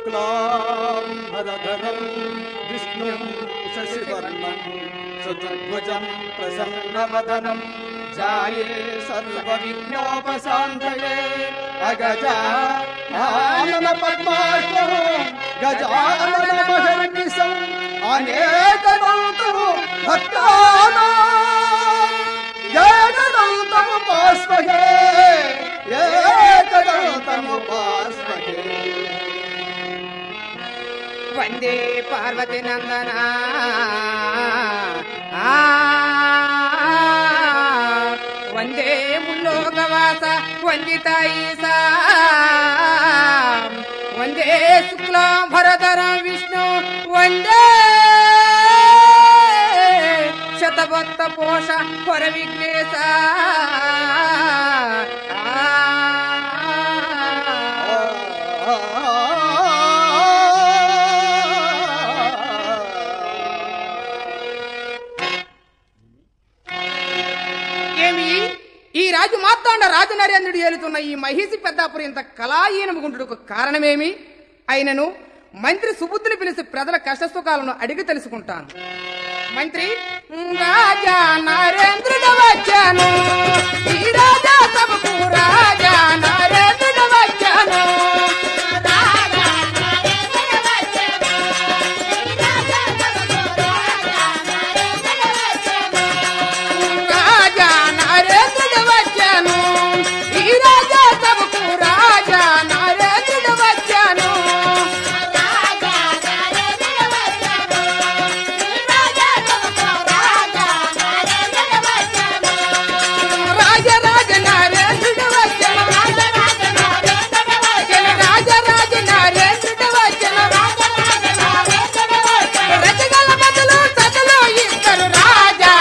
శుక్లాంబరధరం విష్ణుం శశివర్ణం చతుర్భుజం ప్రసన్నవదనం జాయే సర్వవిఘ్నోపశాంతయే అగజా ఆనన పద్మాష్టం గజానన మహర్నిశం అనేకదంతము భక్తానాం ఏకదంతము పాస్మహే ఏకదంతము పాస్మహే వందే పార్వతి నందన వందే ముల్లోకవాస వందితాయిసా వందే శుక్లాంబరధరం విష్ణు వందే శతభక్త పోష పర విఘ్నేశ ఏమి ఈ రాజు మార్తాండ రాజనరేంద్రుడు ఏలుతున్న ఈ మహిషి పెద్దాపురి ఇంత కళాహీనముగుంటుకు కారణమేమి అయినను మంత్రి సుబుద్ధిని పిలిచి ప్రజల కష్ట సుఖాలను అడిగి తెలుసుకుంటాను మంత్రి రాజా నరేంద్రుడు వచ్చాను ఈ రాజా సభకు రాజా నరేంద్రుడు వచ్చాను రాజా నరేంద్రుడు వచ్చాను ఈ రాజా సభకు రాజా నరేంద్రుడు వచ్చాను రాజరాజ నరేంద్రుడు వచ్చాను రాజరాజ నరేంద్రుడు వచ్చాను రచగల బదులు సదులు ఇద్దరు రాజా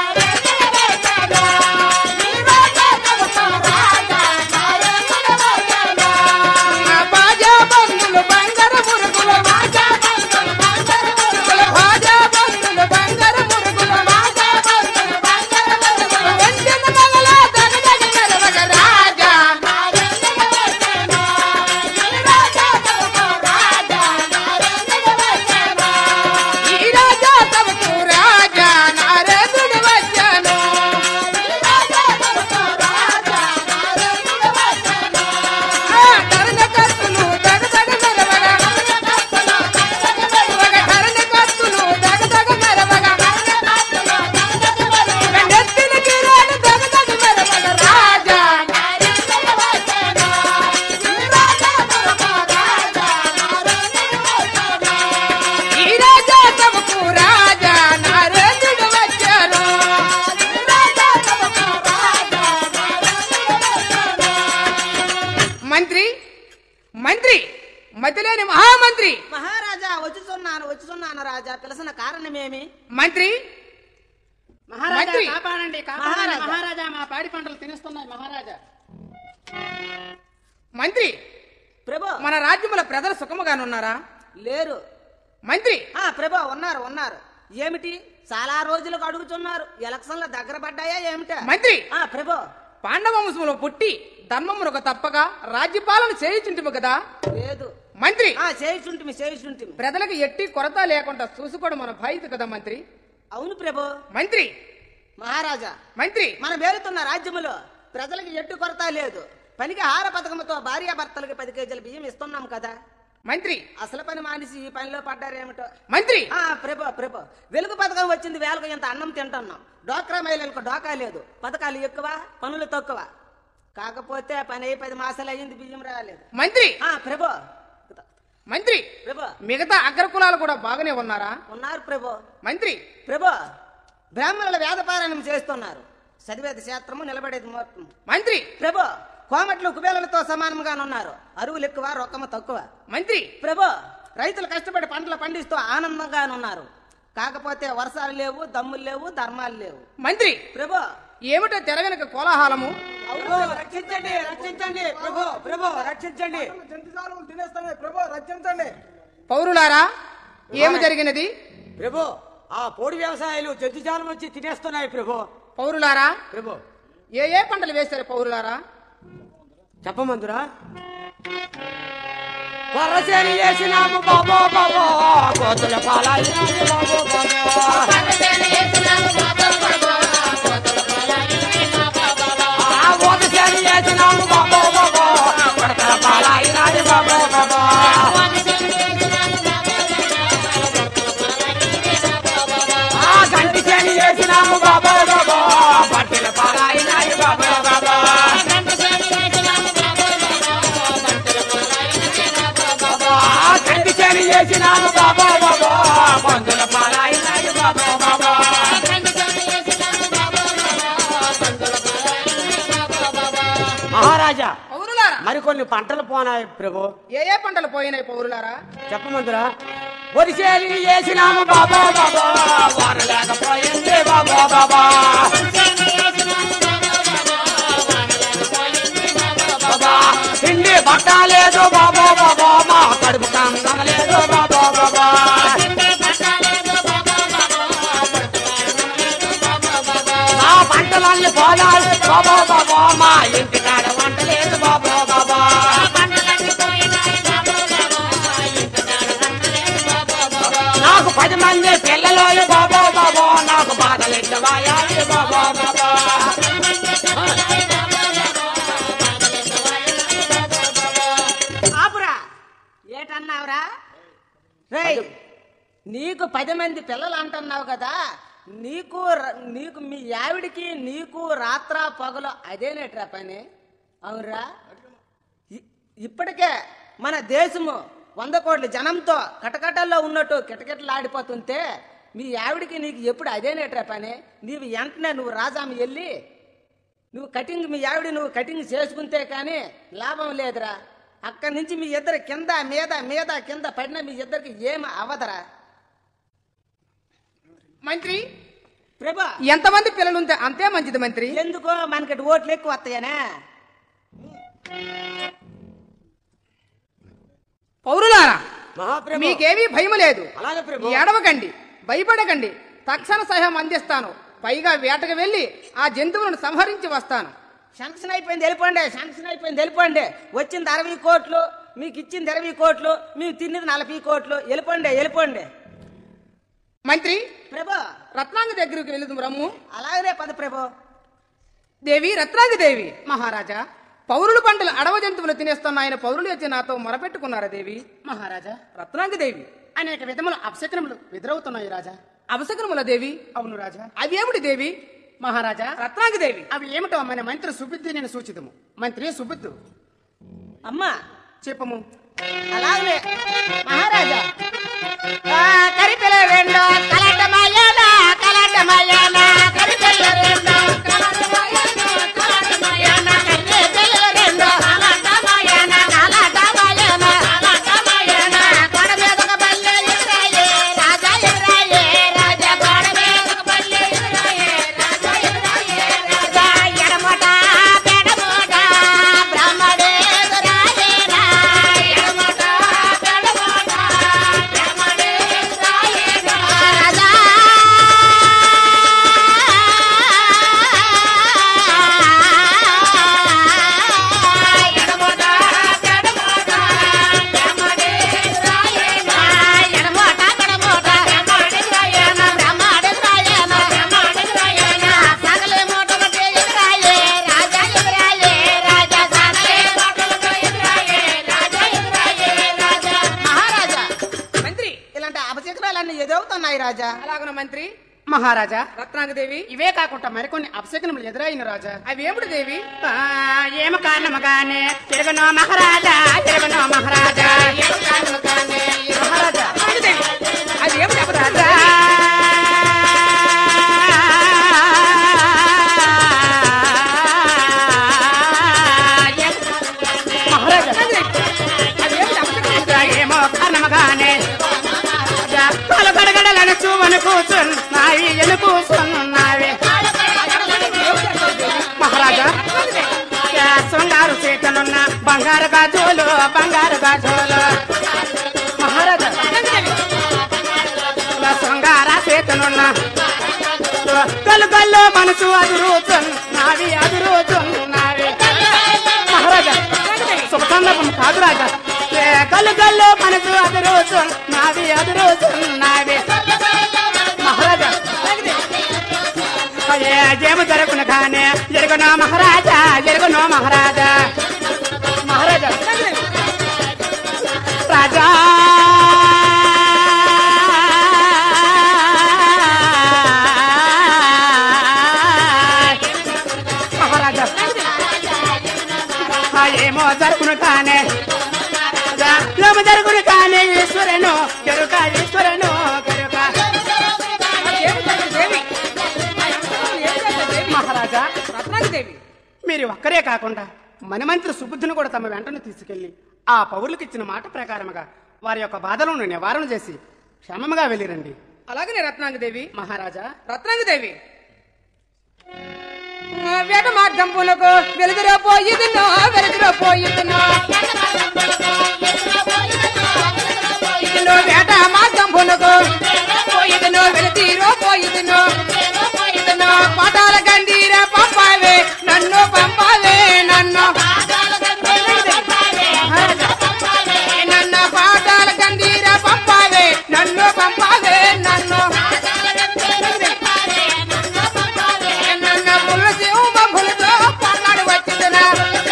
ఆ బాజా బంధులు బంగారు మురుగులు బాజా బంధులు బంగారు మురుగులు బాజా బంధులు బంగారు మురుగులు బాజా బంధులు బంగారు మురుగులు వందన మగల దగదగ నరవగ రాజా ఈ రాజా తమకు రాజా నారదుడు వచ్చాను ఆ కరణ కత్తులు దగదగ నరవగ ఒక కరణ కత్తులు దగదగ నరవగ నెత్తిన కిరాలు దగదగ నరవగ రాజా ఈ రాజా తమకు రాజా నారదుడు వచ్చాను మంత్రి మంత్రి మతిలేని మహామంత్రి మహారాజా వచ్చుచున్నాను వచ్చుచున్నాను రాజా పిలసిన కారణమేమి మంత్రి మహారాజా మంత్రి. కాపాడండి కాపాడండి మహారాజా. మహారాజా మా పాడి పంటలు తినేస్తున్నాయి మహారాజా మంత్రి ప్రభు మన రాజ్యముల ప్రజలు సుఖముగానున్నారా లేరు మంత్రి ఆ ప్రభు ఉన్నారు ఉన్నారు ఏమిటి చాలా రోజులకు అడుగుతున్నారు ఎలక్షన్ల దగ్గర పడ్డాయా ఏమిటా మంత్రి ఆ ప్రభు పాండవ వంశములో పుట్టి ధర్మమునొక తప్పగా రాజ్యపాలన చేయుచుంటిము కదా లేదు మంత్రి ఆ చేయిచుంటిమి చేయిచుంటిమి ప్రజలకు ఎట్టి కొరత లేకుండా చూసుకోవడం మన బాధ్యత కదా మంత్రి అవును ప్రభు మంత్రి మహారాజా మంత్రి మన వేలుతున్న రాజ్యములో ప్రజలకు ఎట్టు కొరత లేదు పనికి ఆహార పథకంతో భార్యాభర్తలకి పది కేజీల బియ్యం ఇస్తున్నాం కదా మంత్రి అసలు పని మానేసి ఈ పనిలో పడ్డారేమిటో మంత్రి ఆ ప్రభు ప్రభు వెలుగు పథకం వచ్చింది వేలకు ఇంత అన్నం తింటున్నాం డోక్రా మహిళలకు డోకా లేదు పథకాలు ఎక్కువ పనులు తక్కువ కాకపోతే పని అయి పది మాసాలు అయ్యింది బియ్యం రాలేదు మంత్రి ఆ ప్రభు మంత్రి ప్రభు మిగతా అగ్రకులాలు కూడా బాగానే ఉన్నారా ఉన్నారు ప్రభు మంత్రి ప్రభు బ్రాహ్మణుల వేదపారాయణం చేస్తున్నారు చదివేది శాస్త్రము నిలబడేది ముహూర్తము మంత్రి ప్రభు కోమట్లు కుబేలలతో సమానంగా ఉన్నారు అరువులు ఎక్కువ రొక్కము తక్కువ మంత్రి ప్రభు రైతులు కష్టపడి పంటలు పండిస్తూ ఆనందంగా ఉన్నారు కాకపోతే వర్షాలు లేవు దమ్ములు లేవు ధర్మాలు లేవు మంత్రి ప్రభు ఏమిటో తెర వెనుక కోలాహలము అవును రక్షించండి రక్షించండి ప్రభు ప్రభు రక్షించండి జంతుజాలం తినేస్తానే ప్రభు రక్షించండి పౌరులారా ఏమి జరిగినది ప్రభు ఆ పోడి వ్యవసాయాలు జంతుజాలం వచ్చి తినేస్తున్నాయి ప్రభు పౌరులారా ప్రభు ఏ ఏ పంటలు వేశారు పౌరులారా చెప్పమందురా కొర్రసేని వేసినాము బాబో బాబో కోతుల పాలైనాయి బాబో బాబో ఆ ఓదసేని వేసినాము బాబో బాబో కొడతల పాలైనాయి బాబో బాబో ఆ గంటి చేని వేసినాము బాబో బాబో పట్టిల పాలైనాయి బాబో బాబో ఆ గంటి చేని వేసినాము బాబో బాబో మందుల పాలైనాయి బాబో బాబో మహారాజా పౌరులారా మరికొన్ని పంటలు పోనాయి ప్రభు ఏ ఏ పంటలు పోయినాయి పౌరులారా చెప్పమందురా వరిసేలి వేసినాము బాబా బాబా వాన లేకపోయింది బాబా బాబా బాబా తిండి బట్ట లేదు బాబా బాబా మా కడుపు కందం లేదు బాబా బాబా మా పంటలన్నీ పోలాలి బాబా బాబా మా ఇంటి కాడ వంట లేదు బాబా బాబా నాకు పది మంది పిల్లలు బాబా బాబా నాకు బాధలు ఇద్దవాయాలి బాబా బాబా ఆపురా ఏటన్నావురా రేయ్ నీకు పది మంది పిల్లలు అంటున్నావు కదా నీకు ర- నీకు మీ ఆవిడికి నీకు రాత్ర పగలు అదేనేట్రా పని అవునరా ఇ- ఇప్పటికే మన దేశము వంద కోట్ల జనంతో కటకటల్లో ఉన్నట్టు కిటకిటలు ఆడిపోతుంటే మీ ఆవిడికి నీకు ఎప్పుడు అదేనేట్రా పని నీవు వెంటనే నువ్వు రాజాము వెళ్ళి నువ్వు కటింగ్ మీ ఆవిడ నువ్వు కటింగ్ చేసుకుంటే కానీ లాభం లేదురా అక్కడి నుంచి మీ ఇద్దరు కింద మీద మీద కింద పడిన మీ ఇద్దరికి ఏమి అవదరా మంత్రి ప్రభా ఎంతమంది పిల్లలు ఉంటే అంతే మంచిది మంత్రి ఎందుకో మనకి ఓట్లు ఎక్కువ వస్తాయనే పౌరులారా మహాప్రభు మీకేమీ భయం లేదు అలాగే ప్రభు ఏడవకండి భయపడకండి తక్షణ సహాయం అందిస్తాను పైగా వేటకు వెళ్ళి ఆ జంతువులను సంహరించి వస్తాను శాంక్షన్ అయిపోయింది వెళ్ళిపోండి శాంక్షన్ అయిపోయింది వెళ్ళిపోండి వచ్చింది అరవై కోట్లు మీకు ఇచ్చింది ఇరవై కోట్లు మేము తిన్నది నలభై కోట్లు వెళ్ళిపోండి వెళ్ళిపోండి మంత్రి ప్రభా రత్నాంగ దగ్గరికి వెళుదాం రమ్ము అలాగనే పద ప్రభు దేవి రత్నాంగ దేవి మహారాజా పౌరులు పంటలు అడవ జంతువులు తినేస్తున్నాయని పౌరులు వచ్చి నాతో మొరపెట్టుకున్నారా దేవి మహారాజా రత్నాంగ దేవి అనేక విధముల అపశకనములు ఎదురవుతున్నాయి రాజా అవసరముల దేవి అవును రాజా అవేమిటి దేవి మహారాజా రత్నాంగ దేవి అవి ఏమిటో మన మంత్రి సుబుద్ధి నేను సూచితము మంత్రి సుబుద్ధు అమ్మా చెప్పము అలాగనే మహారాజా కరిపెల రెండు కలటమయ్యానా కలటమయ్యానా కరిపెల రెండు కలటమయ్యానా కలటమయ్యానా కరిపెల రెండు కలటమయ్యానా కలటమయ్యానా కలటమయ్యానా కొడ మీదక బల్లె ఎదురాయే రాజా ఎదురాయే రాజా కొడ మీదక బల్లె ఎదురాయే రాజా ఎదురాయే రాజా ఎడమట పెడమట బ్రహ్మడే ఎదురాయే రా ఎడమట పెడమట బ్రహ్మడే ఎదురాయే రా రాజా ఎడమట పెడమట బ్రహ్మడే ఎదురాయే రా ఎడమట పెడమట బ్రహ్మడే ఎదురాయే నా బ్రహ్మడే ఎదురాయే నా బ్రహ్మడే ఎదురాయే నా సగలే మోటొకటే ఎదురాయే రాజా ఎదురాయే రాజా సగలే మోటొకటే ఎదురాయే రాజా ఎదురాయే రాజా మహారాజా మంత్రి ఇలాంటి అపశకరాలన్నీ ఎదురవుతున్నాయి రాజా అలాగన మంత్రి మహారాజా రత్నాంగదేవి ఇవే కాకుండా మరికొన్ని అపశకనములు ఎదురైన రాజా అవి ఏమిటి దేవి ఆ, ఏమ కారణముగానే తిరగనో మహారాజా తిరగనో మహారాజా మహారాజా రత్నాంగదేవి అది ఏమిటి అపరాజా మహారాజా అది ఏమిటి అపశకునం? ఏమో కారణముగానే పలు గడగడలను చూవను కూర్చున్నాయి ఎను కూర్చున్నావి మహారాజా యా శృంగారు చేతనున్న బంగారు గాజులు బంగారు గాజులు మహారాజా యా శృంగార చేతనున్న గల్లు గల్లు మనసు అదురుచున్నావి అదురుచున్నావి మహారాజా శుభ సందర్భం కాదు రాజా ఏ గల్లు గల్లు మనసు అదురుసు నాది అదురుసు నాది మహారాజా ఏ జేము జరుగును కానీ జరుగును మహారాజా జరుగును మహారాజా మహారాజా రాజా మహారాజా ఆ ఏమో జరుగును కానే ఏమో జరుగును కానే ఈశ్వరను గరుక ఈశ్వరను గరుక మహారాజా రత్నాగిదేవి మీరు ఒక్కరే కాకుండా మనమంత్రి సుబుద్ధిని కూడా తమ వెంటనే తీసుకెళ్లి ఆ పౌరులకు ఇచ్చిన మాట ప్రకారముగా వారి యొక్క బాధలను నివారణ చేసి క్షేమముగా వెళ్ళిరండి అలాగనే రత్నాంగదేవి మహారాజా రత్నాంగదేవి వేట మార్గంపులకు వెలుగులో పోయిదునో వెలుగులో పోయిదునో ఇదినో వేట మార్గంపులకు పోయిదునో వెలుతీరో పోయిదునో పోయిదునో పాటాల గండీర పంపావే నన్ను పంపావే నన్ను నన్ను పాటాల గండీర పంపావే నన్ను పంపావే నన్ను నన్ను పుల్ల సింహంబులతో పన్నాడు వచ్చిదనా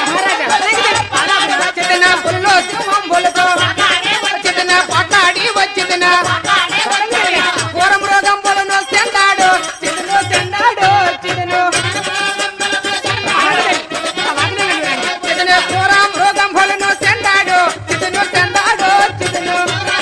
వచ్చిదన పుల్లో సింహంబులతో వచ్చిదన పట్టాడి వచ్చిదన కూర మృగంబులను చెందాడు చిదును చెందాడు చిదును చిదును కూర మృగంబులను చెందాడు చిదును చెందాడు చిదును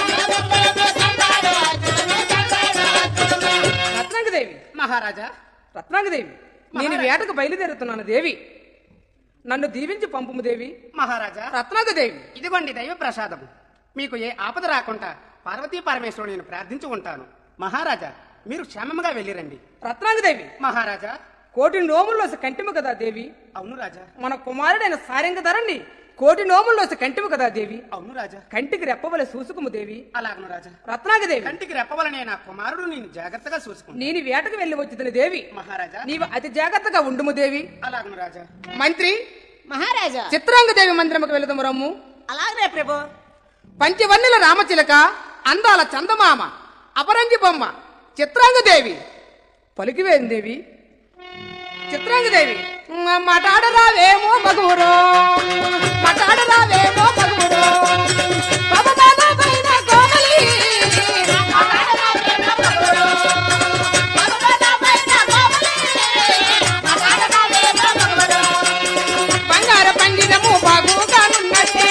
రత్నాంగదేవి మహారాజా రత్నాంగదేవి నేను వేటకు బయలుదేరుతున్నాను దేవి నన్ను దీవించి పంపుము దేవి మహారాజా రత్నాంగదేవి ఇదిగోండి దైవ ప్రసాదం మీకు ఏ ఆపద రాకుండా పార్వతీ పరమేశ్వరుడు నేను ప్రార్థించి ఉంటాను మహారాజా మీరు క్షేమముగా వెళ్ళిరండి రత్నాంగదేవి మహారాజా కోటి నోముల్లో కంటిము కదా దేవి అవును రాజా మన కుమారుడైన సారంగ ధరండి కోటి నోముల్లో కంటిము కదా దేవి అవును రాజా కంటికి రెప్పవలె చూసుకుము దేవి అలాగను రాజా రత్నాంగదేవి కంటికి రెప్పవలనే నా కుమారుడు నేను జాగ్రత్తగా చూసుకుంటా నేను వేటకు వెళ్లి వచ్చిన దేవి మహారాజా నీవు అతి జాగ్రత్తగా ఉండుము దేవి అలాగను రాజా మంత్రి మహారాజా చిత్రాంగదేవి మందిరముకు వెళుదము రమ్ము అలాగనే ప్రభు పంచవన్నెల రామచిలక అందాల చందమామ అపరంజి బొమ్మ చిత్రాంగదేవి పలికివేం దేవి చిత్రాంగదేవి మ- మటాడరావేమో మగువురో మటాడరావేమో మగువురో పవమాన పైన కోమలి మటాడరావేమో మగువురో. పవమాన పైన కోమలి. మటాడరావేమో మగువురో. బంగారు పండినము బాగుగానున్నట్టే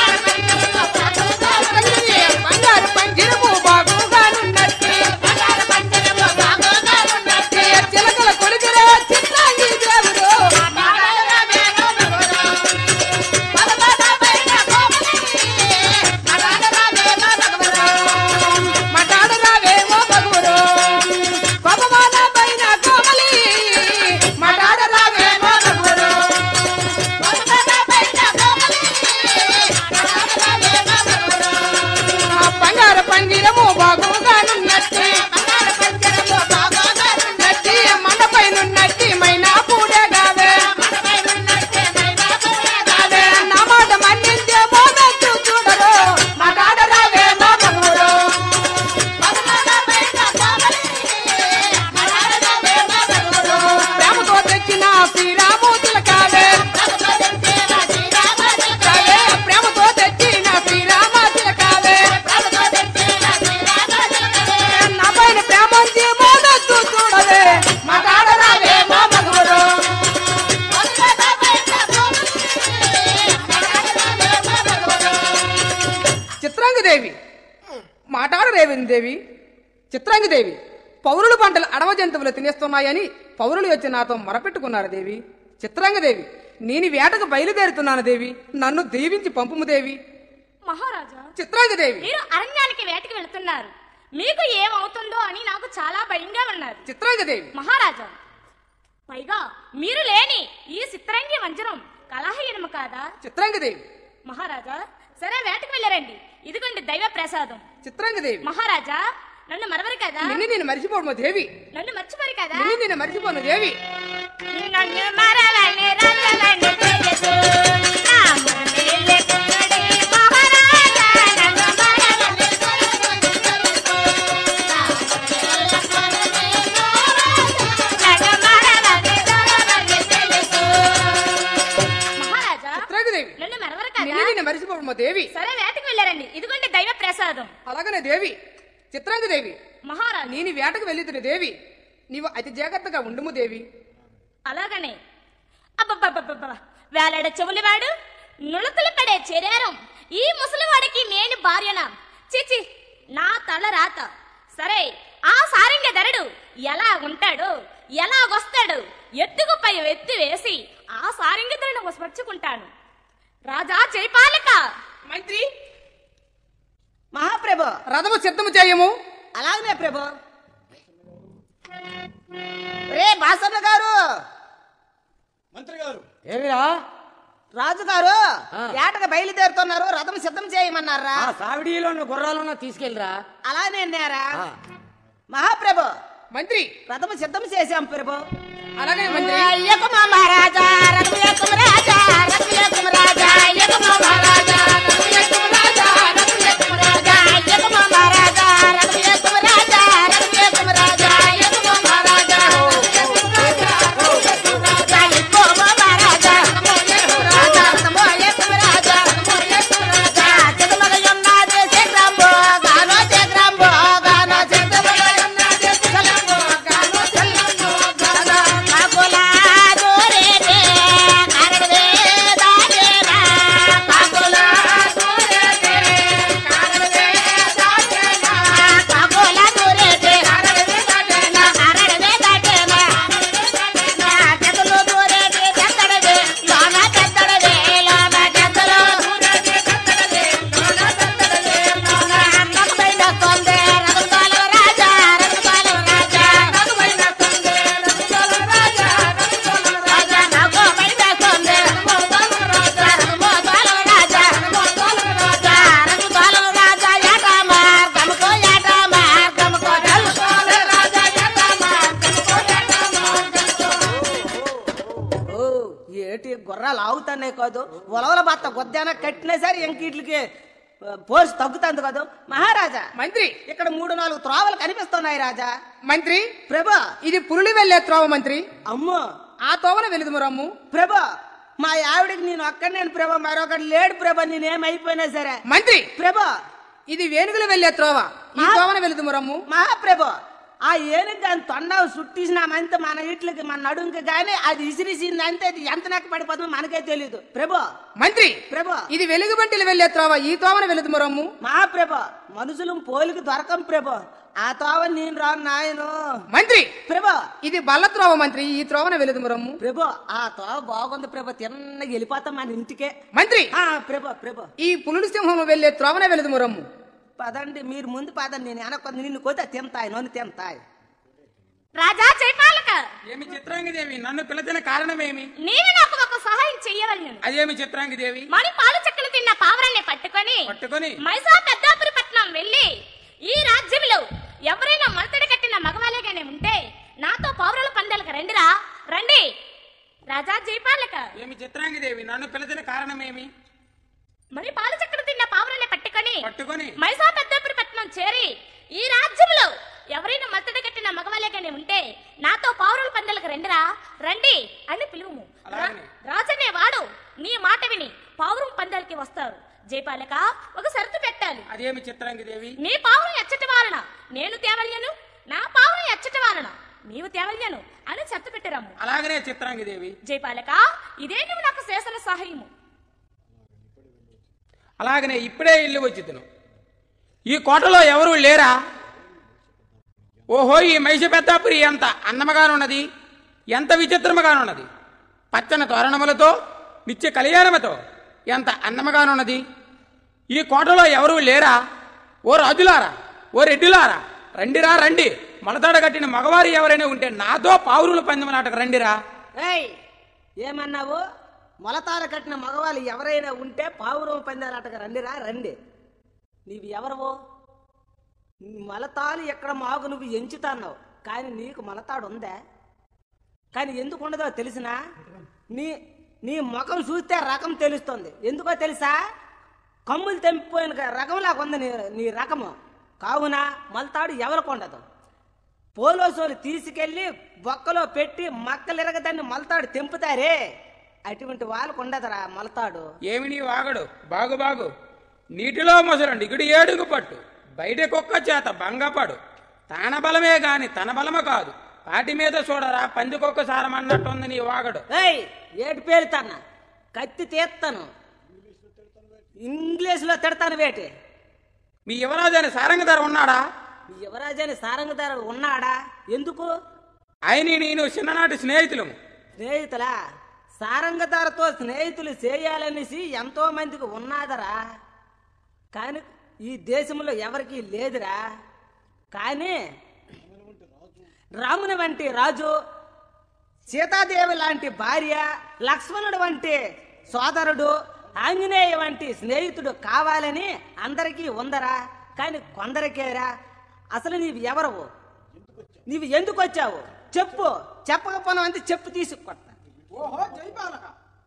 బంగారు పండినము బాగుగానున్నట్టే చిలకల కొడుకురా చిత్రాంగి దేవుడు మటాడరావేమో మగువురో పవమాన పైన కోమలి మటాడరావేమో మగువురో ఆ బంగారు పందిరము బాగుగానున్నట్టు నట్టి మండపైనున్నట్టి మైనా పూడే గావే గావే నా మాట మన్నించే మోనట్టు చూడరు మాట్లాడరావే మా మగుడు ప్రేమతో తెచ్చిన శ్రీరామూతుల కావే కావే ప్రేమతో తెచ్చిన శ్రీరామాతుల కావే నా పైన ప్రేమంచి మోనట్టు చూడవే మాట్లాడరావే మా మగుడు చిత్రాంగదేవి మాటాడరేవింది దేవి చిత్రాంగదేవి పౌరుల పంటలు అడవ జంతువులు తినేస్తున్నాయని పౌరులు వచ్చి నాతో మొరపెట్టుకున్నారు దేవి చిత్రాంగదేవి నేను వేటకు బయలుదేరుతున్నాను దేవి నన్ను దీవించి పంపుము దేవి మహారాజా చిత్రాంగదేవి మీరు అరణ్యానికి వేటకి వెళుతున్నారు మీకు ఏమవుతుందో అని నాకు చాలా భయంగా ఉన్నారు చిత్రాంగదేవి మహారాజా పైగా మీరు లేని ఈ చిత్రంగి మంజరం కలహీనము కాదా చిత్రాంగదేవి మహారాజా సరే వేటకు వెళ్ళరండి ఇదిగోండి దైవ ప్రసాదం చిత్రాంగదేవి మహారాజా నన్ను మరవరు కదా నిన్ను నేను మర్చిపోవడము దేవి నన్ను మర్చిపోరు కదా నిన్ను నేను మర్చిపోను దేవి నన్ను మరవని రచలని తెలుసు. నా మనమే లెక్కడే మహారాజా నన్ను వెళ్ళిపోవమ్మ దేవి సరే వేటకు వెళ్ళారండి ఇదిగోండి దైవ ప్రసాదం అలాగనే దేవి చిత్రాంగి దేవి మహారాజు నేను వేటకు వెళ్ళితున్న దేవి నీవు అతి జాగ్రత్తగా ఉండుము దేవి అలాగనే అబ్బబ్బబ్బబ్బబ్బ వేలాడ చెవులివాడు నులకలు పడే చెరారం ఈ ముసలివాడికి నేను భార్యన చిచి నా తల రాత సరే ఆ సారంగ ధరడు ఎలా ఉంటాడు ఎలాగొస్తాడు ఎత్తుకుపై ఎత్తి వేసి ఆ సారంగ ధరను వసపరుచుకుంటాను రాజా జయపాలక మంత్రి మహాప్రభు రథము సిద్ధము చేయము అలాగనే ప్రభు రే బాసన్న గారు మంత్రి గారు ఏమిరా రాజు గారు ఆ. ఏటగా బయలుదేరుతున్నారు రథం సిద్ధం చేయమన్నారా ఆ సావిడిలో గుర్రాలను తీసుకెళ్ళరా అలానే అన్నారా ఆ. మహాప్రభు మంత్రి రథం సిద్ధం చేశాం ప్రభు అలాగే మంత్రి ఎక్కు మహారాజా రథం ఎక్కు రాజా రథం ఎక్కు రాజా ఎక్కు మహారాజా రథం ఎక్కు రాజా రథం ఎక్కు రాజా ఎక్కు మహారాజా రథం ఎక్కు రాజా రథం ఎక్కు రాజా ఎక్కు మహారాజా ఎక్కు మహారాజా రాజా రథము ఎక్కు రాజా రథము ఎక్కు రాజా జగమగయున్నది శగ్రంబో గానో శగ్రంబో గానో శగ్రంబో శగ్రంబో గానో శగ్రంబో గానో కాకులా దూరేటే కారడవే దాటేనా కాకులా దూరేటే కారడవే దాటేనా కాకులా దూరేటే కారడవే దాటేనా కారడవే దాటేనా నా జగలు దూరేటే జగడవే లోన జగడవే లోన జగలు దూరేటే జగడవే లోన జగడవే లోన నగమైన కొందే రఘుపాల రాజా రఘుపాల రాజా నగమైన కొందే రఘుపాల రాజా రఘుపాల రాజా నగమైన కొందే రఘుపాల రాజా రఘుపాల రాజా రఘుపాల రాజా రఘుపాల రాజా యాట మార్గముకో యాట మార్గముకో రఘుపాల రాజా యాట మార్గముకో యాట మార్గముకో ఓ ఏటి గుర్రాలు ఆగుతానే కాదు ఉలవల బత్త గొద్దాన కట్టినా సరే ఇంకీట్లకి పోసి తగ్గుతుంది కాదు మహారాజా మంత్రి ఇక్కడ మూడు నాలుగు త్రోవలు కనిపిస్తున్నాయి రాజా మంత్రి ప్రభా ఇది పురులు వెళ్ళే త్రోవ మంత్రి అమ్మో ఆ తోవన వెళుదుము రమ్ము ప్రభా మా ఆవిడకి నేను ఒక్కడ నేను ప్రభా మరొకటి లేడు ప్రభా నేనేమైపోయినా సరే మంత్రి ప్రభా ఇది వేణుగులు వెళ్ళే త్రోవ ఈ మా- తోవన వెళుదుము రమ్ము మహాప్రభు ఆ ఏనుగు దాని తొండ సుట్టిసినామంతే మన ఇట్లకి మన నడుంకి కానీ అది ఇసిరిసిందంటే అది ఎంత నెక్క పడిపోతుందో మనకే తెలియదు ప్రభు మంత్రి ప్రభు ఇది వెలుగు బంటిలు వెళ్ళే త్రోవ ఈ తోవన వెళుదుము రమ్ము మహాప్రభ మనుషులు పోలికి దొరకం ప్రభు ఆ తోవ నేను రాను నాయను మంత్రి ప్రభు ఇది బల్ల త్రోవ మంత్రి ఈ త్రోవన వెళుదుము రమ్ము ప్రభు ఆ తోవ బాగుంది ప్రభు తిన్నగా వెళ్ళిపోతాం మన ఇంటికే మంత్రి ఆ ప్రభు ప్రభు ఈ పులుడు సింహం వెళ్ళే త్రోవన వెళుదుము రమ్ము పదండి మీరు ముందు పదండి నేను వెనకొంది నిన్ను కోతే తింతాయి నన్ను తింతాయి రాజా జయపాలక ఏమి చిత్రాంగి దేవి నన్ను పిలిచిన కారణమేమి నీవు నాకు ఒక సహాయం చెయ్యవలను అదేమి చిత్రాంగి దేవి మరి పాలు చెక్కలు తిన్న పావురాన్ని పట్టుకొని పట్టుకొని మైసా పెద్దాపురి పట్నం వెళ్ళి ఈ రాజ్యంలో ఎవరైనా మలతడి కట్టిన మగవాళ్ళగానే ఉంటే నాతో పావురాల పందాలకు రండిరా రండి రాజా జయపాలక ఏమి చిత్రాంగి దేవి నన్ను పిలిచిన కారణమేమి మరి పాలు చక్కెర తిన్న పావురాన్ని పట్టుకొని పట్టుకొని మైసా పెద్దాపురి పట్నం చేరి ఈ రాజ్యంలో ఎవరైనా మత్తడి కట్టిన మగవాళ్ళగానే ఉంటే నాతో పావురాల పందాలకు రండిరా రండి అని పిలువుము అలాగనే. రాజనే వాడు నీ మాట విని పావురం పందాలకి వస్తారు జయపాలక ఒక షరతు పెట్టాలి అదేమి చిత్రాంగి దేవి నీ పావురం ఎచ్చటి వాలన నేను తేవల్యను నా పావురం ఎచ్చటి వాలన నీవు తేవల్యను అని షరతు పెట్టరాము అలాగనే చిత్రాంగి దేవి జయపాలక ఇదే నువ్వు నాకు చేసిన సహాయము అలాగనే ఇప్పుడే ఇల్లు వచ్చి తిను ఈ కోటలో ఎవరు లేరా ఓహో ఈ మైష పెద్దాపురి ఎంత అందముగానున్నది ఎంత విచిత్రముగానున్నది పచ్చని తోరణములతో నిత్య కళ్యాణముతో ఎంత అందముగానున్నది ఈ కోటలో ఎవరు లేరా ఓ రాజులారా ఓ రెడ్డిలారా రండిరా రండి మొలతాడ కట్టిన మగవారు ఎవరైనా ఉంటే నాతో పావురుల పందెం రండిరా ఏయ్ ఏమన్నావు మొలతార కట్టిన మగవాళ్ళు ఎవరైనా ఉంటే పావురం పందాలాటగా రండిరా రండి నీవు ఎవరవో నీ మొలతాలు ఎక్కడ మాకు నువ్వు ఎంచుతాన్నావు కానీ నీకు మొలతాడు ఉందా కానీ ఎందుకు ఉండదో తెలిసినా నీ నీ ముఖం చూస్తే రకం తెలుస్తుంది ఎందుకో తెలుసా కమ్ములు తెంపిపోయిన క- రకంలాగా ఉంది నీ నీ రకము కావున మొలతాడు ఎవరికి ఉండదు పోలోసోలు తీసుకెళ్లి బొక్కలో పెట్టి మక్కలిరగదాన్ని మొలతాడు తెంపుతారే అటువంటి వాళ్ళకు ఉండదురా మొలతాడు ఏమి నీ వాగడు బాగు బాగు నీటిలో మొసలండి ఇగుడు ఏడుగు పట్టు బయట కుక్క చేత భంగపడు తాన బలమే గాని తన బలము కాదు పాటి మీద చూడరా పందికొక్క సారమన్నట్టుంది నీ వాగడు ఏయ్ ఏటి పేరుతాను కత్తి తీస్తాను ఇంగ్లీష్లో తిడతాను వేటి మీ యువరాజు సారంగ ధర ఉన్నాడా ఈ యువరాజని సారంగదారుడు ఉన్నాడా ఎందుకు ఆయన నేను చిన్ననాటి స్నేహితులము స్నేహితులా సారంగదారుతో స్నేహితులు చేయాలనేసి ఎంతో మందికి ఉన్నాదరా కానీ ఈ దేశంలో ఎవరికి లేదురా కానీ రాముని వంటి రాజు సీతాదేవి లాంటి భార్య లక్ష్మణుడు వంటి సోదరుడు ఆంజనేయ వంటి స్నేహితుడు కావాలని అందరికీ ఉందరా కానీ కొందరికేరా అసలు నీవు ఎవరవు నీవు ఎందుకు వచ్చావు చెప్పు చెప్పకపోయినా అంతే చెప్పు తీసుకొట్టా ఓహో జైపాలక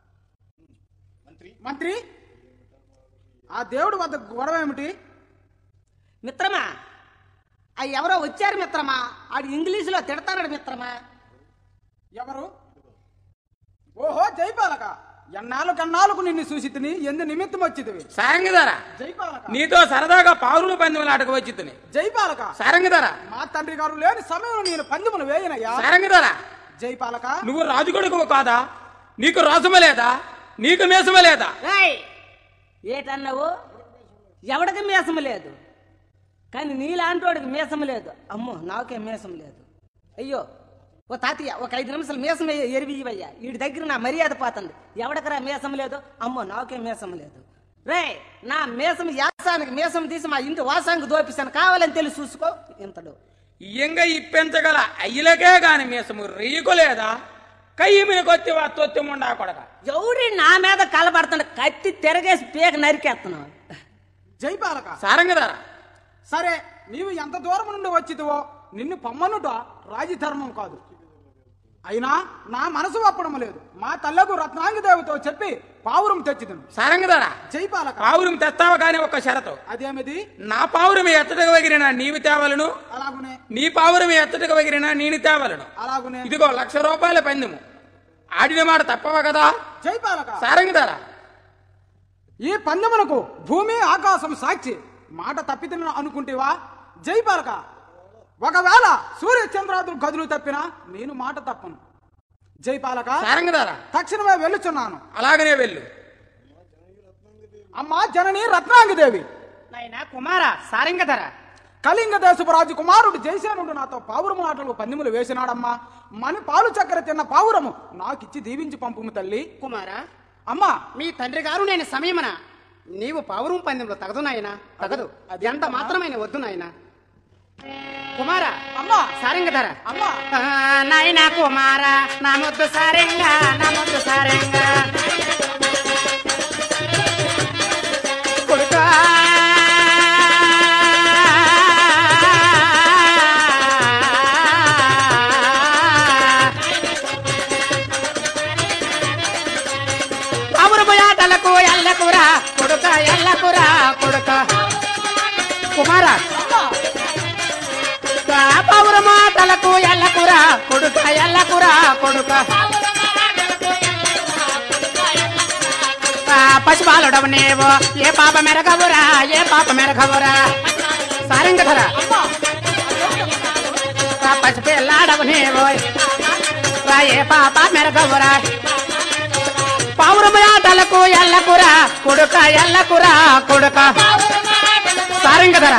మంత్రి ఆ దేవుడు వద్ద గొడవ ఏమిటి మిత్రమా ఆ ఎవరో వచ్చారు మిత్రమా ఆడు ఇంగ్లీషులో తిడతాడు మిత్రమా ఎవరు ఓహో జైపాలక ఎన్నాళ్ళు కన్నాళ్ళకు నిన్ను చూసితిని ఎందు నిమిత్తం వచ్చితివి సారంగ ధర జైపాలక నీతో సరదాగా పావులు పందెములు ఆటకు వచ్చి జైపాలక సారంగ ధర మా తండ్రి గారు లేని సమయంలో నేను పందెములు వేయనయ్యా సారంగ ధర జైపాలక నువ్వు రాజు కొడుకు కాదా నీకు రాసమ లేదా నీకు మేసమ లేదా రాయ్ ఏటన్నావు ఎవడికి మీసం లేదు కానీ నీలాంటోడికి మీసం లేదు అమ్మో నాకే మీసం లేదు అయ్యో ఓ తాతయ్య ఒక ఐదు నిమిషాలు మీసం ఎరివియ్యవయ్యా వీడి దగ్గర నా మర్యాద పోతుంది ఎవడికరా మీసం లేదు అమ్మో నాకే మీసం లేదు రే నా మీసం యాసానికి మీసం తీసి మా ఇంటి వాసానికి దోపిస్తాను కావాలని తెలిసి చూసుకో ఇంతడు ఇయ్యంగా ఇప్పించగల అయ్యలకే గాని మీసము రీకులేదా కయ్యి మీద కొత్తి తొత్తి ముండా కొడక ఎవడి నా మీద కలబడుతున్న కత్తి తిరగేసి పీక నరికేస్తున్నావు జైపాలక సారంగ ధర సరే నీవు ఎంత దూరం నుండి వచ్చితివో నిన్ను పమ్మనుట రాజధర్మం కాదు అయినా నా మనసు ఒప్పడం లేదు మా తల్లకు రత్నాంగదేవితో చెప్పి పావురం తెచ్చిదను సారంగ ధర జైపాలక పావురం తెస్తావా కానీ ఒక షరతు అదేమిది నా పావురం ఎత్తటకు వగిరిన నీవి తేవలను అలాగునే నీ పావురం ఎత్తటకు వగిరిన నేను తేవలను అలాగునే ఇదిగో లక్ష రూపాయల పందెము ఆడిన మాట తప్పవా కదా జైపాలక సారంగ ధర ఈ పందెమునకు భూమి ఆకాశం సాక్షి మాట తప్పితిన అనుకుంటేవా జైపాలక ఒకవేళ సూర్య చంద్రాదులు గదులు తప్పినా నేను మాట తప్పను జైపాలక సారంగ ధర తక్షణమే వెళ్ళుచున్నాను అలాగనే వెళ్ళు అమ్మా జనని రత్నాంగదేవి నాయనా కుమార సారంగధర కళింగ దేశపు రాజు కుమారుడు జయసేనుడు నాతో పావురము ఆటలు పందెములు వేసినాడమ్మా మని పాలు చక్కెర తిన్న పావురము నాకిచ్చి దీవించి పంపుము తల్లి కుమారా అమ్మా మీ తండ్రి గారు నేను సమయమన నీవు పావురం పందెంలో తగదు నాయన తగదు అది ఎంత మాత్రమైన వద్దు నాయన కుమార అమ్మా సారంగధర అమ్మా నాయన కుమార నా ముద్దు సారంగ నా ముద్దు సారంగ కొడుకా పావురపు ఆటలకు ఎల్లకురా కొడుక ఎల్లకురా కొడుక కుమార పావుర మాటలకు ఎల్లకురా కొడుక ఎల్లకురా కొడుక పసిపాలుడవు నీవు ఏ పాప మెరగవురా ఏ పాప మెరగవురా సారంగధర పసిపిల్లాడవు నీవు రా ఏ పాప మెరగవురా పావురము ఆటలకు ఎల్లకురా కొడుక ఎల్లకురా కొడుక సారంగధర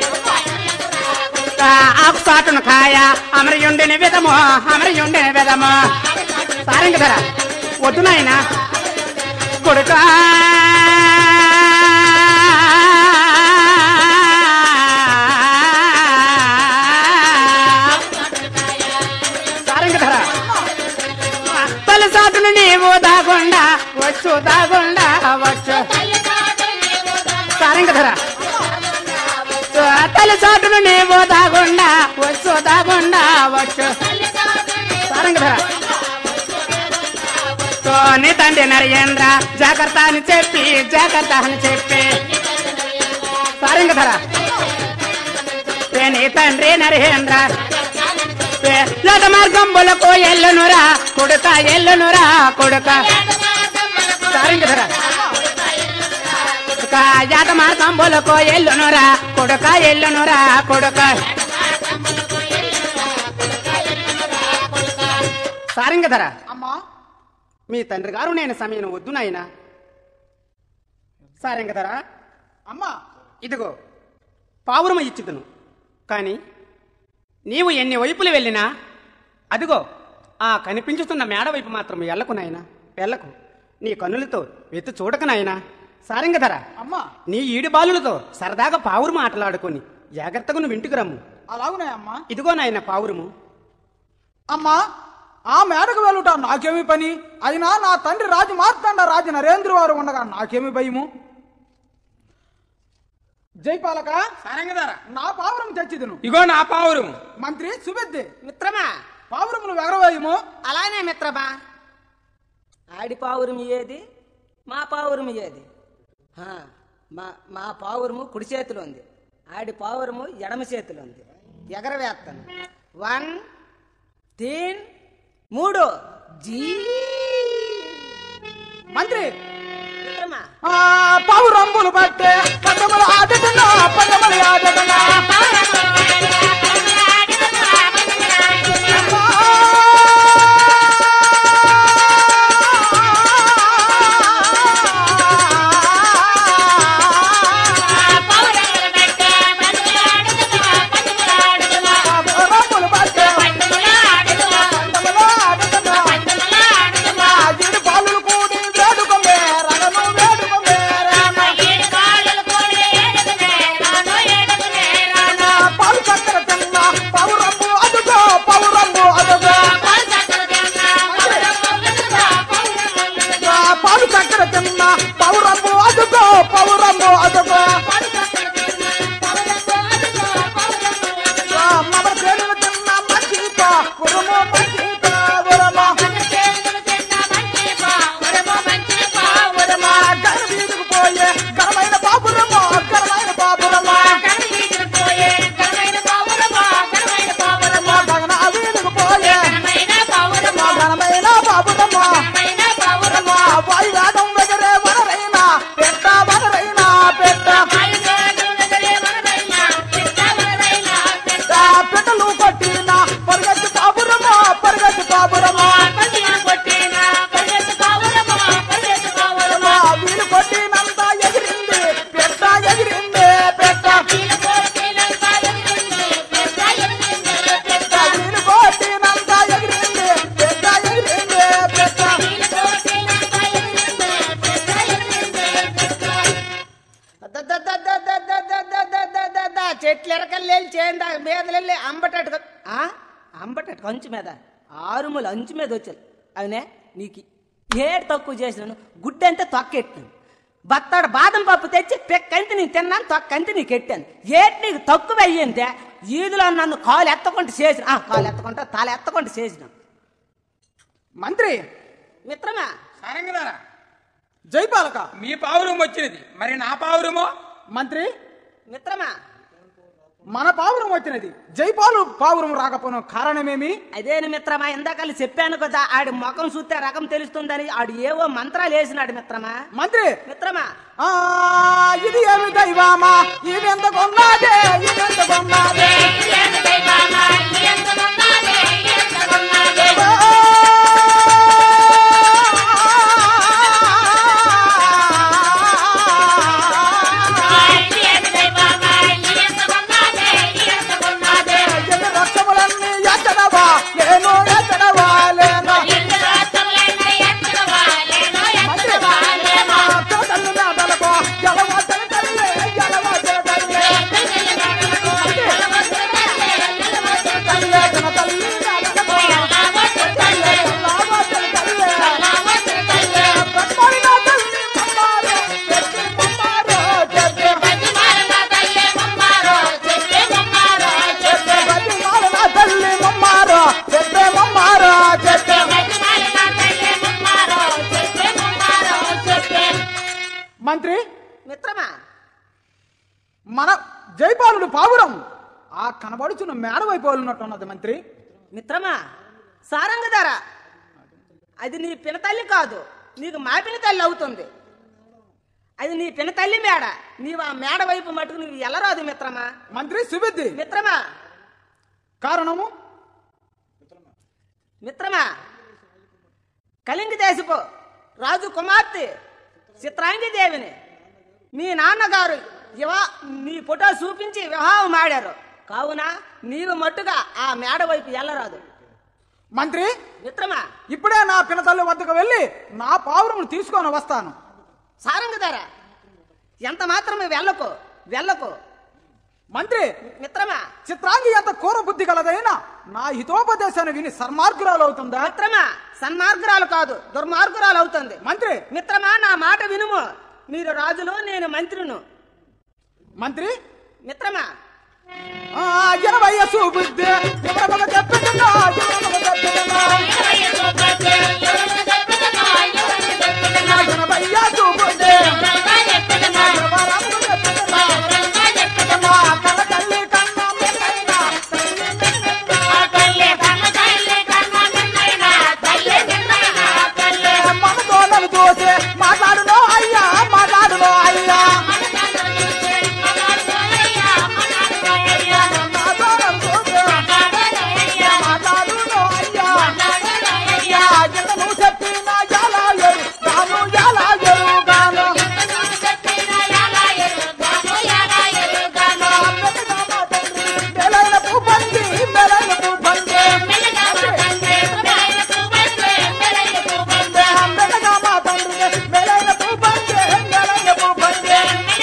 ఆకు సాటును కాయ అమరయుండిని విధము అమరయుండిని విధము సారంగధర వద్దు నాయన కొడుక సారంగధర తల సాటును నీవు దాగుండా వచ్చు దాగుండా వచ్చు సారంగధర తల చాటును నీవు దాగుండా వచ్చు దాగుండా వచ్చు సారంగధర నీ తండ్రి నరేంద్ర జాగ్రత్త అని చెప్పి జాగ్రత్త అని చెప్పి సారంగధర నీ తండ్రి నరేంద్ర లత మార్గంబులకు ఎల్లునురా కొడుక ఎల్లునురా కొడుక సారంగధర కొడుక జాత మార్కంబులకు ఎల్లునురా కొడుక ఎల్లునురా కొడుక సారంగధర అమ్మా మీ తండ్రి గారు నేను సమయం వద్దు నాయన సారంగధర అమ్మా ఇదిగో పావురమ ఇచ్చిదును కానీ నీవు ఎన్ని వైపులు వెళ్ళినా అదిగో ఆ కనిపించుతున్న మేడ వైపు మాత్రం వెళ్ళకు నాయన వెళ్ళకు నీ కన్నులతో వెతు చూడక నాయన సారంగధర అమ్మా నీ ఈడి బాలులతో సరదాగా పావురము ఆటలాడుకొని జాగ్రత్తగా నువ్వు ఇంటికి రమ్ము అలాగునే అమ్మా ఇదిగో నాయన పావురము అమ్మా ఆ మేడకు వెళ్ళుట నాకేమి పని అయినా నా తండ్రి రాజు మార్తాండ రాజు నరేంద్ర వారు ఉండగా నాకేమి భయము జైపాలక సారంగధర నా పావురం తెచ్చిదును ఇగో నా పావురము మంత్రి సుబెద్ది మిత్రమా పావురములు ఎగరవేయము అలానే మిత్రమా ఆడి పావురం ఏది మా పావురం ఏది హా, మా మా పావురము కుడి చేతిలో ఉంది ఆడి పావురము ఎడమ చేతిలో ఉంది ఎగరవేస్తాను వన్ తీన్ మూడు జీ మంత్రి మిత్రమా ఆ పావురంబులు పట్టే పదములు ఆడుతున్నా పదములు ఆడుతున్నా పావురంబులు పట్టే పదములు ఆడుతున్నా ఆజిడి పాలులు కూడి వేడుకొమే రగను వేడుకొమే పాలు చక్కర తిన్న పౌరంబు అదుగో పౌరంబు అదుగో పాలు చక్కర తిన్న పౌరంబు అదుగో పౌరంబు అదుగో మమర తేనెలు తిన్న మంచిత ఉరుము మంచిత ఉరమ ఉరమ గర వీధికి పోయే గరమైన బాబురమ గరమైన బాబురమ గగన వీధికి పోయే గరమైన బాబురమ వాయురాగం వెగరే వనరైనా పెట్ట వనరైనా పెట్ట ఆ పెట్టలు కొట్టిన పరిగెత్తి బాబురమ పరిగెత్తి బాబురమ వీలు కొట్టినంత ఎగిరింది పెట్ట ఎగిరింది పెట్ట వీలు కొట్టినంత ఎగిరింది పెట్ట ఎగిరింది పెట్ట దద్దద్దద్దద్దద్దద్దద్దద్దద్దద్దద్ద. చెట్లు ఎరకల్లేళ్ళు చేయండి మీదలెళ్ళి అంబటట్టు ఆ? అంబటట్టు అంచు మీద ఆరుములు అంచు మీద వచ్చారు అవునే నీకు ఏడు తక్కువ చేసినాను గుడ్డంటే తొక్కెట్టాను బత్తాడు బాదం పప్పు తెచ్చి పెక్కంతి నీకు తిన్నాను తొక్కంతి నీకు ఎట్టాను ఏటి నీకు తక్కువ అయ్యిందే ఈదులో నన్ను కాలు ఎత్తకుండా చేసిన ఆ, కాలు ఎత్తకుండా తల ఎత్తకుండా చేసిన మంత్రి మిత్రమా సారంగధర జైపాలక మీ పావురం వచ్చినది మరి నా పావురమో మంత్రి మిత్రమా మన పావురం వచ్చినది జైపాలు పావురం రాకపోయిన కారణమేమి అదేని మిత్రమా ఇందాకలు చెప్పాను కదా ఆడి ముఖం చూస్తే రకం తెలుస్తుందని ఆడు ఏవో మంత్రాలు వేసినాడు మిత్రమా మంత్రి మిత్రమా ఆ ఇది ఏమి దైవమా ఇది ఎంత కొన్నాదే ఇది ఎంత కొన్నాదే ఎన్ని రక్తములన్నీ ఎత్తడవా లేను ఎత్తడవా లేను మంత్రి తల్లి నాటలకు జలవ తల్లి తల్లి జలవ తల్లి తల్లి తన తల్లి నాటలకు తల్లి లావ తల్లి తల్లి బ్రహ్మడిన తల్లి మమ్మారు చెట్టి మమ్మారు చెట్టి చెట్టి బ్రతిమాలిన తల్లి మమ్మారు చెట్టి మమ్మారు చెట్టి మంత్రి మిత్రమా మన జైపాలుడు పావురం ఆ కనబడుచున్న మేడ వైపు ఉన్నట్టున్నది మంత్రి మిత్రమా సారంగధార అది నీ పినతల్లి కాదు నీకు మా పిన తల్లి అవుతుంది అది నీ పిన తల్లి మేడ నీవు ఆ మేడ వైపు మటుకు నువ్వు ఎల్లరాదు మిత్రమా మంత్రి సుబుద్ధి మిత్రమా కారణము మిత్రమా కళింగ దేశపు రాజు కుమార్తె చిత్రాంగి దేవిని మీ నాన్నగారు వివా నీ ఫోటో చూపించి వివాహం ఆడారు కావున నీవు మట్టుగా ఆ మేడ వైపు వెళ్ళరాదు మంత్రి మిత్రమా ఇప్పుడే నా పినతల్లి వద్దకు వెళ్ళి నా పావురమును తీసుకొని వస్తాను సారంగధర ఎంత మాత్రమే వెళ్ళకు వెళ్ళకు మంత్రి మిత్రమా చిత్రాంగి ఎంత కూర బుద్ధి కలదైనా నా హితోపదేశాన్ని విని సన్మార్గురాలు అవుతుందా మిత్రమా సన్మార్గురాలు కాదు దుర్మార్గురాలు అవుతుంది మంత్రి మిత్రమా నా మాట వినుము మీరు రాజులు నేను మంత్రిను మంత్రి మిత్రమా ఆ, ఎనభై సుబుద్ధి ఎవరమగ చెప్పుతున్నా ఎవరమగ చెప్పుతున్నా ఎనభై సుబుద్ధి ఎవరమగ చెప్పుతున్నా కన్న తల్లి కన్న మెల్లైన మనతో నన్ను చూసి మాట్లాడునో అయ్యా మాట్లాడునో అయ్యా నాతో నన్ను చూసి మాట్లాడునో అయ్యా అయ్యా ఎంత నువ్వు చెప్పిన ఎలా ఎరు గాను ఎలా ఎరు గాను మెలైన పూపంది మెలైన పూపంది మెల్లగా మా తండ్రి మెలైన పూపంది మెలైన పూపంది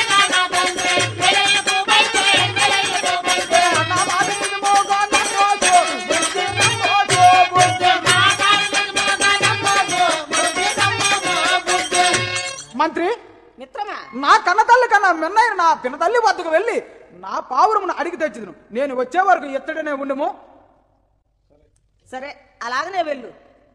నా మాట వినుమోగా నమ్మోదు బుద్ధి నమ్మోదు బుద్ధి మంత్రి మిత్రమా నా కన్న తల్లి కన్నా మిన్నైన నా పిన్న తల్లి వద్దకు వెళ్ళి నా పావురమును అడిగి తెచ్చిదును నేను వచ్చే వరకు ఎత్తడనే ఉండము సరే అలాగనే వెళ్ళు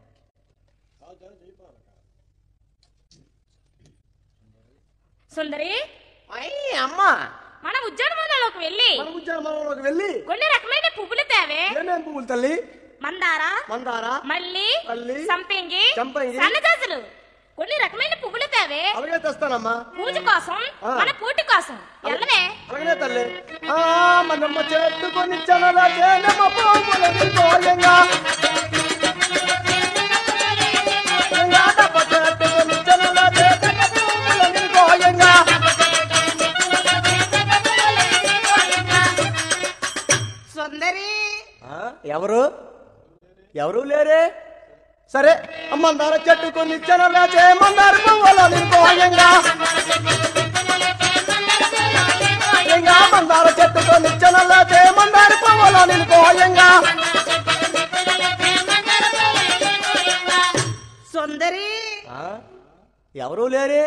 సుందరి అమ్మా మనం ఉద్యానవనంలోకి వెళ్ళి మన ఉద్యానవనంలోకి వెళ్ళి కొన్ని రకమైన పువ్వులు తేవే ఏమేం పువ్వులు తల్లి మందార మందార మల్లి మల్లి, సంపింగి సంపంగి, సన్నజాజులు కొన్ని రకమైన పువ్వులు తేవే అలాగే తెస్తానమ్మా పూజ కోసం ఆ. మన పూటి కోసం ఎల్లవే అలాగే తల్లి ఆ మనమ్మ చెట్టుకొని చనల చేనమ్మ పువ్వుల నిల్కోయంగా ఎంగా డబ్బ చెట్టుకొని చనల చేనమ్మ పువ్వుల నిల్కోయంగా సుందరి ఆ, ఎవరు ఎవరు లేరే సరే మందార చెట్టుకొని చనల చే మందార పువ్వుల నిల్కోయంగా ఎంగా మందార చెట్టుకొని చనల చే మందార పువ్వుల నిల్కోయంగా సుందరి ఆ? ఎవరు లేరే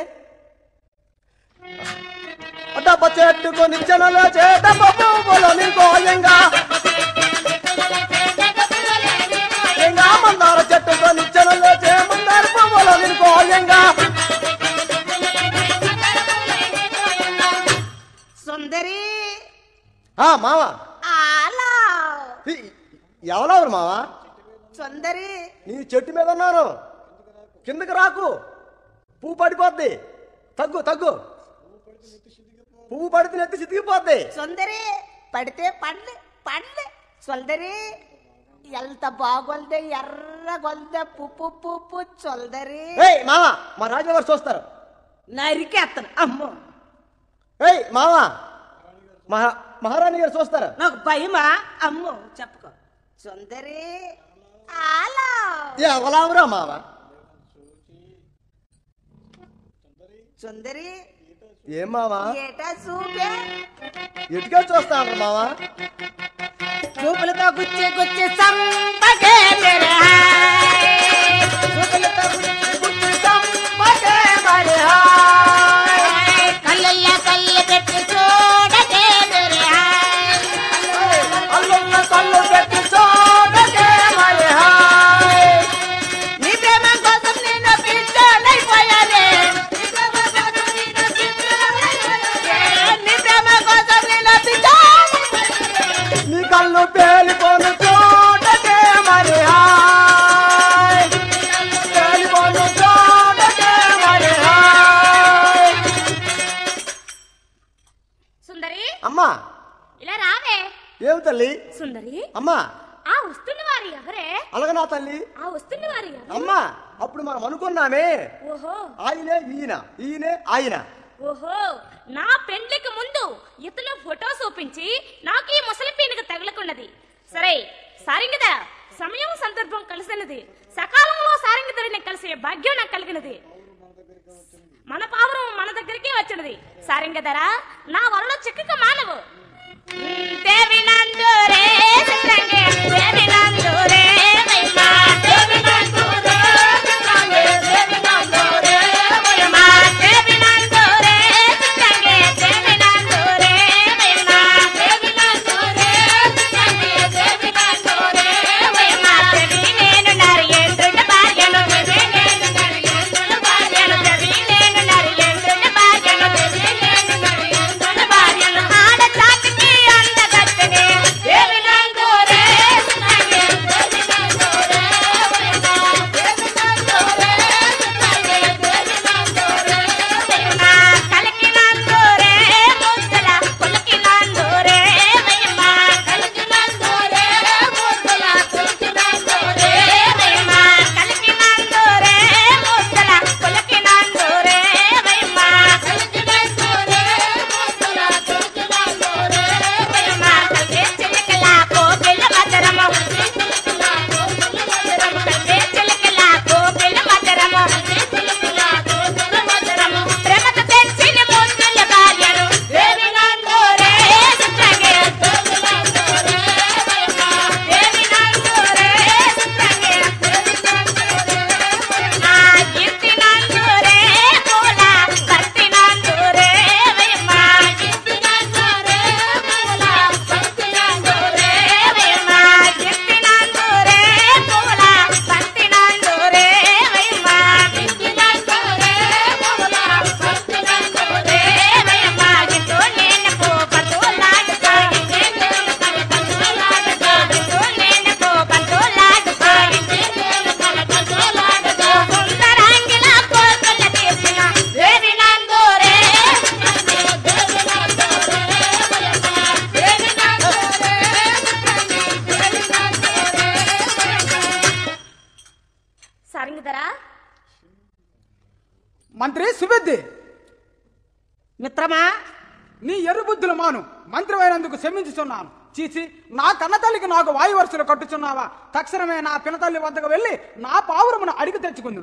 డబ్బ చెట్టుకొని చనల చే డబ్బ పువ్వుల నిల్కోయంగా ఎంగా మందార చెట్టుకొని చనల చే మందార పువ్వుల నిల్కోయంగా సుందరి ఆ మావా అలా ఎవరెవరు మావా సుందరి నీ చెట్టు మీద ఉన్నాను కిందకి రాకు పువ్వు పడిపోద్ది తగ్గు తగ్గు పువ్వు పడితే నెత్తి చితికిపోద్ది సుందరి పడితే పడలే పడలే సుందరి ఎంత బాగొల్దే ఎర్రగొల్దే పుప్పు పుప్పు చొల్దరి ఏయ్ మావా మా రాజుగారు చూస్తారు నరికేస్తాను అమ్మో ఏయ్ మావా మహా మహారాణి గారు చూస్తారు నాకు భయమా అమ్మో చెప్పుకో సుందరి అలా ఎవలావురా మావా సుందరి ఏం మావా ఏటా చూపే ఎటుగా చూస్తాను మావా చూపులతో గుచ్చి గుచ్చి సంపగే మేరే హాయ్. చూపులతో గుచ్చి గుచ్చి సంపగే మేరే హాయ్. కళ్ళల్లో కళ్ళు పెట్టి చూడగే మేరే హాయ్. అల్లున్న కళ్ళు పెట్టి చూడకే మరి హాయ్ నీ ప్రేమ కోసం నేను పిచ్చోనైపోయానే. నీ ప్రేమ కోసం నేను పిచ్చోనైపోయానే. నీ ప్రేమ కోసం నేను పిచ్చోనైపోయానే. నీ కళ్ళు పేలిపోను చూడకే మరి హాయ్ పేలిపోను చూడకే సుందరి అమ్మా ఇలా రావే ఏమి తల్లి సుందరి అమ్మా ఆ వస్తున్న వారు ఎవరే అలాగ నా తల్లి ఆ వస్తున్న వారు ఎవరు అమ్మా అప్పుడు మనం అనుకున్నామే ఓహో ఆయనే ఈయన ఈయనే ఆయన ఓహో నా పెండ్లికి ముందు ఇతను ఫోటో చూపించి నాకు ఈ ముసలి పీనుక తగులుకున్నది సరే సారింగద సమయం సందర్భం కలిసినది సకాలంలో సారింగదరిని కలిసే భాగ్యం నాకు కలిగినది మన పావురం మన దగ్గరికి వచ్చినది సారింగదరా నా వరలో చిక్కక మానవు దేవి నందూరే చిత్రంగే దేవి నందూరే వైమా దేవి నందూరే చిత్రంగే దేవి నందూరే వైమా దేవి నందూరే చిత్రంగే దేవి నందూరే వైమా దేవి నందూరే చిత్రంగే దేవి నందూరే వైమా దేవి నేను నరియందున భార్యను దేవి నేను నరియందున భార్యను దేవి నేను నరియందున భార్యను దేవి నేను నరియందున భార్యను ఆడ చాటికి అందగత్తెనే దేవి నందూరే చిత్రంగే దేవి నందూరే వైమా దేవి నందూరే చిత్రంగే దేవి నందూరే వైమా కలికి నందూరే ముద్దల పులకి నందూరే వైమా కలికి నందూరే ముద్దల పులకి నందూరే వైమా కలికి నందూరే ముద్దల పులకి నందూరే వైమా కలికి నందూరే ముద్దల పులకి నందూరే వైమా కలిగే చిలకల కోకిల మధురము చిలకల కోకిల మధురము కలిగే చిలకల కోకిల మధురము చిలకల కోకిల మధురము ప్రేమతో తెచ్చిన ముద్దుల భార్యను దేవి నందూరే చిత్రంగే దేవి నందూరే వైమా దేవి నందూరే చిత్రంగే దేవి నందూరే వైమా కీర్తి నందూరే పూల భక్తి నందూరే వైమా కీర్తి నందూరే పూల భక్తి నందూరే వైమా కీర్తి నందూరే పూల భక్తి నందూరే వైమా కీర్తి నందూరే పూల భక్తి నందూరే వైమా గింతో నేను పోపతోలాడుతా నేను కలకతోలాడుతా గింతో నేను పోపతోలాడుతా నేను కలకతోలాడుతా సుందరాంగిల కోకల తీర్చిన దేవి నందూరే దేవి నందూరే వైమా దేవి నందూరే దేవి నందూరే సారంగిదరా మంత్రి సుబుద్ధి మిత్రమా నీ ఎర్ర బుద్ధులు మాను మంత్రి అయినందుకు క్షమించుచున్నాను చీచి నా కన్నతల్లికి నాకు వాయు వరుసలు కట్టుచున్నావా తక్షణమే నా పినతల్లి వద్దకు వెళ్ళి నా పావురమును అడిగి తెచ్చుకుందును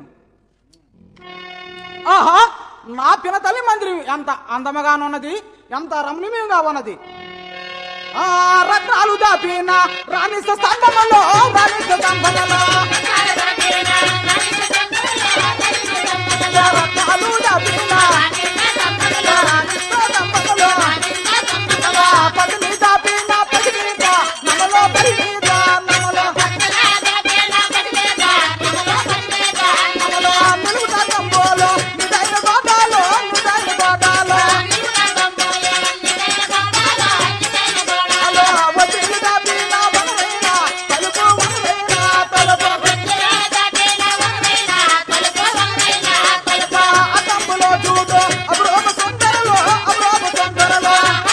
ఆహా నా పినతల్లి మంత్రి ఎంత అందముగానున్నది ఎంత రమణీయంగా ఉన్నది ఆ రత్నాలు దాపిన రాణిస్త స్తంభములో రాణిస్త స్తంభములో రత్నాలు దాపిన రాణిస్త స్తంభములో పదిని దాపిన పదినీత నమలో పరిణీత నమలో నమలో నిలువుట కంబోలో నిదైన గోదాలో నిదైన గోదాలో అలో వదిలి దాపిన వనవైన తలుపు వనవైన తలుపు అతంబులో చూడు అబ్రోమ సుందరలో అబ్రోమ సుందరలో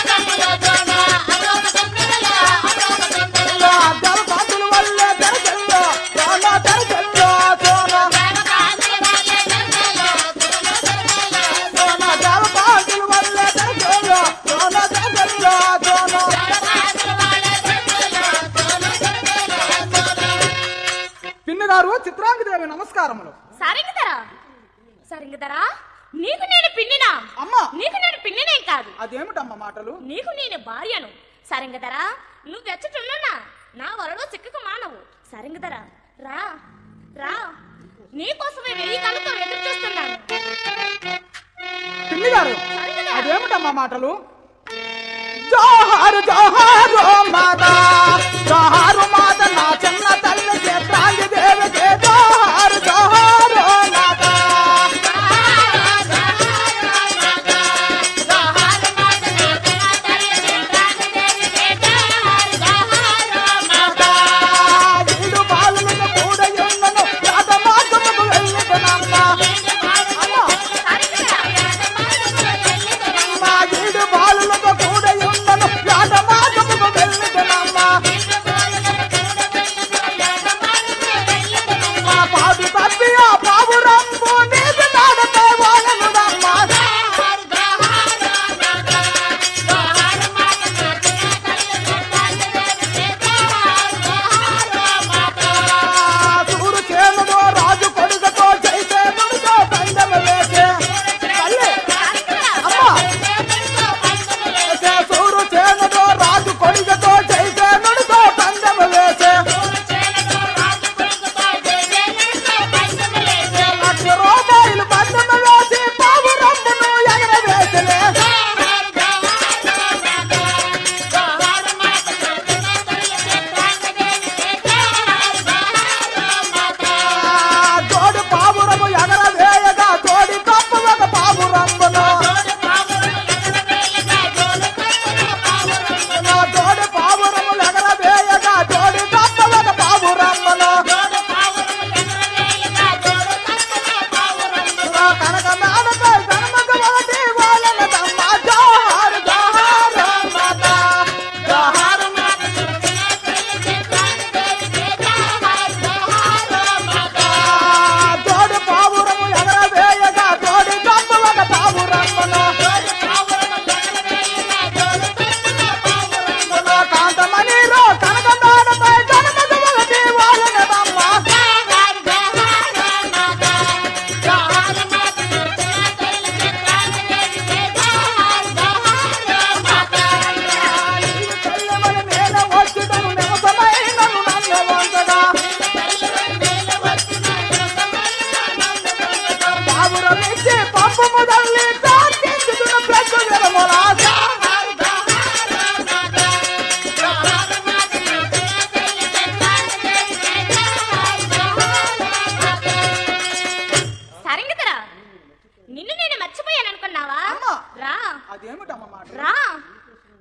జలపాతుల వల్ల తెరచెల్లో సోన తెరచెల్లో సోన సోన జలపాతుల వల్ల తెరచెల్లో సోన తెరచెల్లో సోన పిన్ని గారు చిత్రాంగదేవి నమస్కారములు సారంగిదరా సారంగిదరా నీకు నేను పిన్నినా అమ్మా నీకు నేను పిన్నినేం కాదు అదేమిటమ్మ మాటలు నీకు నేను భార్యను సరంగదరా నువ్వు వెచ్చటున్నా నా వరలో చిక్కకు మానవు సరంగదరా రా రా నీకోసమే వెయ్యి కళ్ళతో ఎదురు చూస్తున్నాను పిన్ని గారు అదేమిటమ్మా మాటలు జోహారు జోహారు మాత జోహారు మాత నా చిన్న తల్లి చిత్రాంగి దేవికి జోహారు జోహారు మాత ఈడు బాలులను కూడా ఎన్నను రాత మార్గముకు వెళ్ళిదనమ్మ అమ్మ మా ఈడు బాలులతో కూడా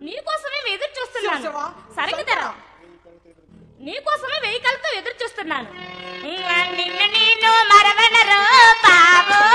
నీకోసమే ఎదురు చూస్తున్నాను శివ, సరిగ్గా నీకోసమే వెహికల్ తో ఎదురు చూస్తున్నాను నిన్ను నేను మరవనరు బాబు